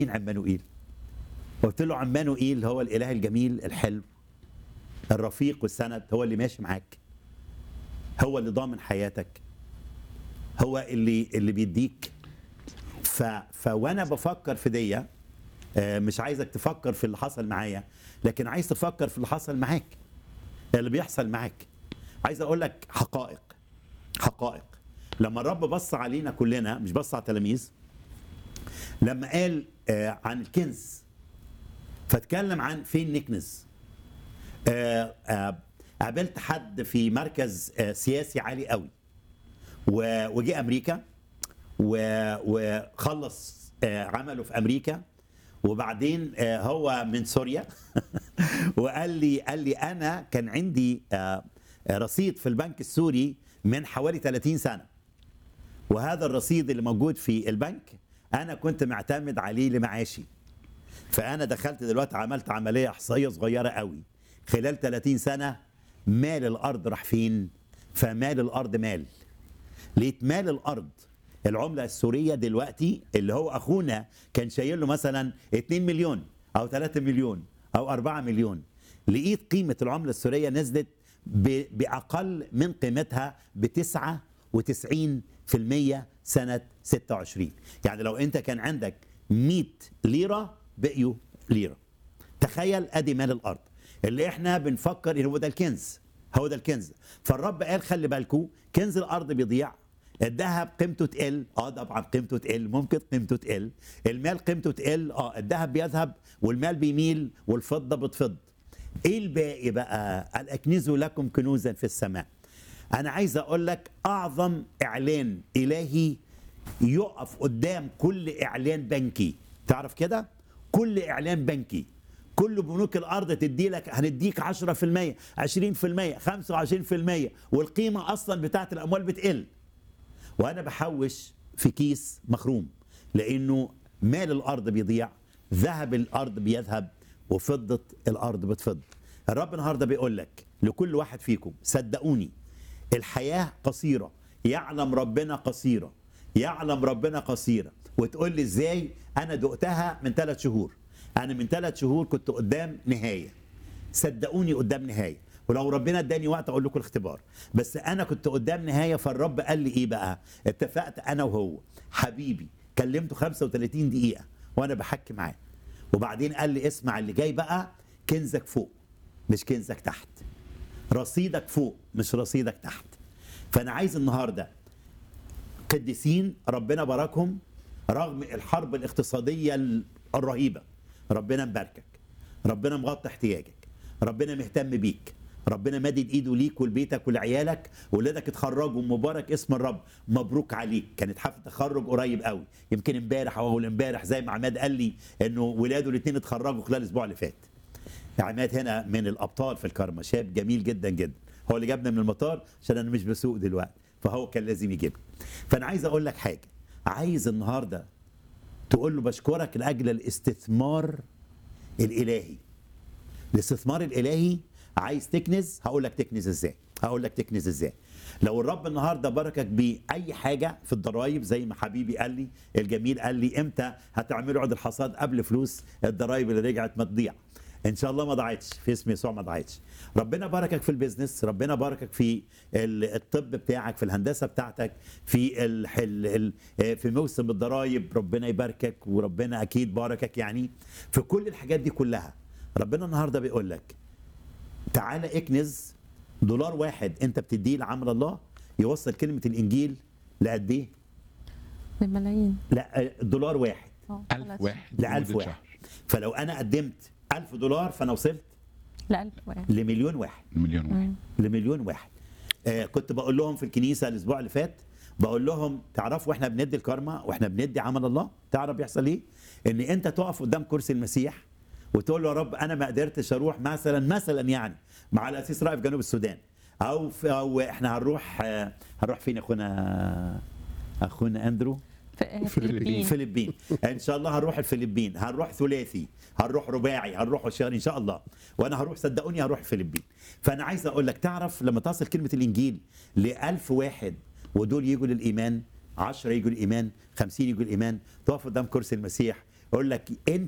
مين عمانوئيل قلت له عمانوئيل هو الاله الجميل الحلو الرفيق والسند هو اللي ماشي معاك هو اللي ضامن حياتك هو اللي اللي بيديك ف فوانا بفكر في دي آه، مش عايزك تفكر في اللي حصل معايا لكن عايز تفكر في اللي حصل معاك اللي بيحصل معاك عايز اقول لك حقائق حقائق لما الرب بص علينا كلنا مش بص على التلاميذ لما قال آه، عن الكنز فاتكلم عن فين نكنز آه، آه، قابلت حد في مركز آه، سياسي عالي قوي و- وجه امريكا و- وخلص آه، عمله في امريكا وبعدين آه، هو من سوريا وقال لي قال لي انا كان عندي آه، آه، رصيد في البنك السوري من حوالي 30 سنه وهذا الرصيد اللي موجود في البنك انا كنت معتمد عليه لمعاشي فانا دخلت دلوقتي عملت عمليه احصائيه صغيره قوي خلال 30 سنه مال الارض راح فين فمال الارض مال لقيت مال الارض العمله السوريه دلوقتي اللي هو اخونا كان شايل له مثلا 2 مليون او 3 مليون او 4 مليون لقيت قيمه العمله السوريه نزلت ب- باقل من قيمتها ب 99% سنه 26 يعني لو انت كان عندك 100 ليره بقيوا ليره تخيل ادي مال الارض اللي احنا بنفكر ان هو ده الكنز هو ده الكنز فالرب قال خلي بالكم كنز الارض بيضيع الذهب قيمته تقل اه طبعا قيمته تقل ممكن قيمته تقل المال قيمته تقل اه الذهب بيذهب والمال بيميل والفضه بتفض ايه الباقي بقى قال اكنزوا لكم كنوزا في السماء انا عايز اقول لك اعظم اعلان الهي يقف قدام كل اعلان بنكي تعرف كده كل اعلان بنكي كل بنوك الارض تدي لك هنديك 10% 20% 25% والقيمه اصلا بتاعت الاموال بتقل وانا بحوش في كيس مخروم لانه مال الارض بيضيع ذهب الارض بيذهب وفضه الارض بتفض الرب النهارده بيقول لك لكل واحد فيكم صدقوني الحياه قصيره يعلم ربنا قصيره يعلم ربنا قصيره وتقول لي ازاي انا دقتها من ثلاث شهور انا من ثلاث شهور كنت قدام نهايه صدقوني قدام نهايه ولو ربنا اداني وقت اقول لكم الاختبار بس انا كنت قدام نهايه فالرب قال لي ايه بقى اتفقت انا وهو حبيبي كلمته 35 دقيقه وانا بحكي معاه وبعدين قال لي اسمع اللي جاي بقى كنزك فوق مش كنزك تحت رصيدك فوق مش رصيدك تحت فانا عايز النهارده قديسين ربنا باركهم رغم الحرب الاقتصاديه الرهيبه ربنا مباركك ربنا مغطي احتياجك ربنا مهتم بيك ربنا مادد ايده ليك ولبيتك ولعيالك ولادك اتخرجوا مبارك اسم الرب مبروك عليك كانت حفله تخرج قريب قوي يمكن امبارح او اول امبارح زي ما عماد قال لي انه ولاده الاثنين اتخرجوا خلال الاسبوع اللي فات عماد هنا من الابطال في الكرمه شاب جميل جدا جدا هو اللي جابنا من المطار عشان انا مش بسوق دلوقتي فهو كان لازم يجيبني فانا عايز اقول لك حاجه عايز النهارده تقول له بشكرك لاجل الاستثمار الالهي الاستثمار الالهي عايز تكنز هقول لك تكنز ازاي هقول لك تكنز ازاي لو الرب النهارده باركك باي حاجه في الضرايب زي ما حبيبي قال لي الجميل قال لي امتى هتعملوا عقد الحصاد قبل فلوس الضرايب اللي رجعت ما تضيع ان شاء الله ما ضاعتش في اسم يسوع ما ضاعتش ربنا باركك في البيزنس ربنا باركك في ال- الطب بتاعك في الهندسه بتاعتك في ال ال ال في موسم الضرايب ربنا يباركك وربنا اكيد باركك يعني في كل الحاجات دي كلها ربنا النهارده بيقول لك تعالى اكنز دولار واحد انت بتديه لعمل الله يوصل كلمه الانجيل لقد ايه؟ بملايين لا دولار واحد اه ألف ثلاث- واحد ل 1000 لمدة واحد شهر. فلو انا قدمت 1000 دولار فانا وصلت لألف واحد لمليون واحد مليون واحد لمليون واحد آه كنت بقول لهم في الكنيسه الاسبوع اللي فات بقول لهم تعرفوا احنا بندي الكارما واحنا بندي عمل الله تعرف بيحصل ايه ان انت تقف قدام كرسي المسيح وتقول له يا رب انا ما قدرتش اروح مثلا مثلا يعني مع الاسيس رائف جنوب السودان او في او احنا هنروح آه هنروح فين اخونا اخونا اندرو في- فلبين فلبين. الفلبين ان شاء الله هنروح الفلبين هنروح ثلاثي هنروح رباعي هنروح شهر ان شاء الله وانا هروح صدقوني هروح الفلبين فانا عايز اقول لك تعرف لما تصل كلمه الانجيل لألف واحد ودول يجوا للايمان 10 يجوا الايمان 50 يجوا الايمان تقف قدام كرسي المسيح اقول لك انت